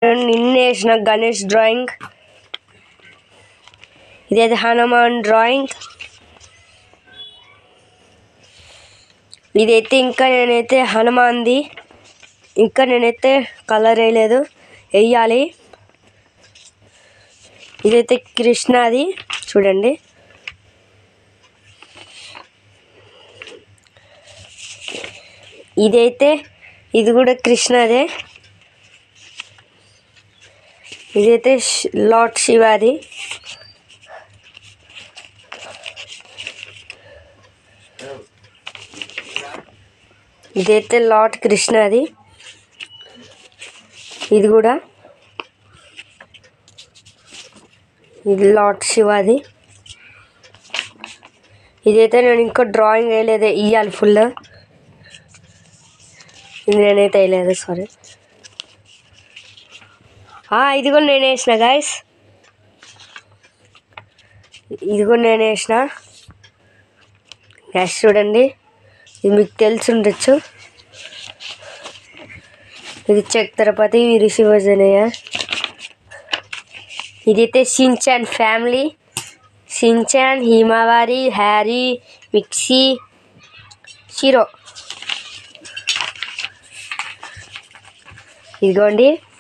నిన్న వేసిన గణేష్ డ్రాయింగ్ ఇదైతే హనుమాన్ డ్రాయింగ్ ఇదైతే ఇంకా నేనైతే హనుమాన్ది ఇంకా నేనైతే కలర్ వేయలేదు వేయాలి ఇదైతే కృష్ణది చూడండి ఇదైతే ఇది కూడా కృష్ణదే ఇదైతే శ్- లార్డ్ శివాది ఇదైతే లార్డ్ కృష్ణది ఇది కూడా ఇది లార్డ్ శివాది ఇదైతే నేను ఇంకా డ్రాయింగ్ వేయలేదు ఇవ్వాలి ఫుల్ ఇది నేనైతే వేయలేదు సారీ ఇది కూడా నేను వేసిన గాయస్ ఇది కూడా నేను వేసిన గ్యాస్ చూడండి ఇది మీకు తెలిసి ఉండొచ్చు ఇది చెక్ తిరుపతి ఇది శివజనయ్య ఇదైతే షిన్చాన్ ఫ్యామిలీ షిన్చాన్ హిమావారి హ్యారీ మిక్సీ షీరో ఇదిగోండి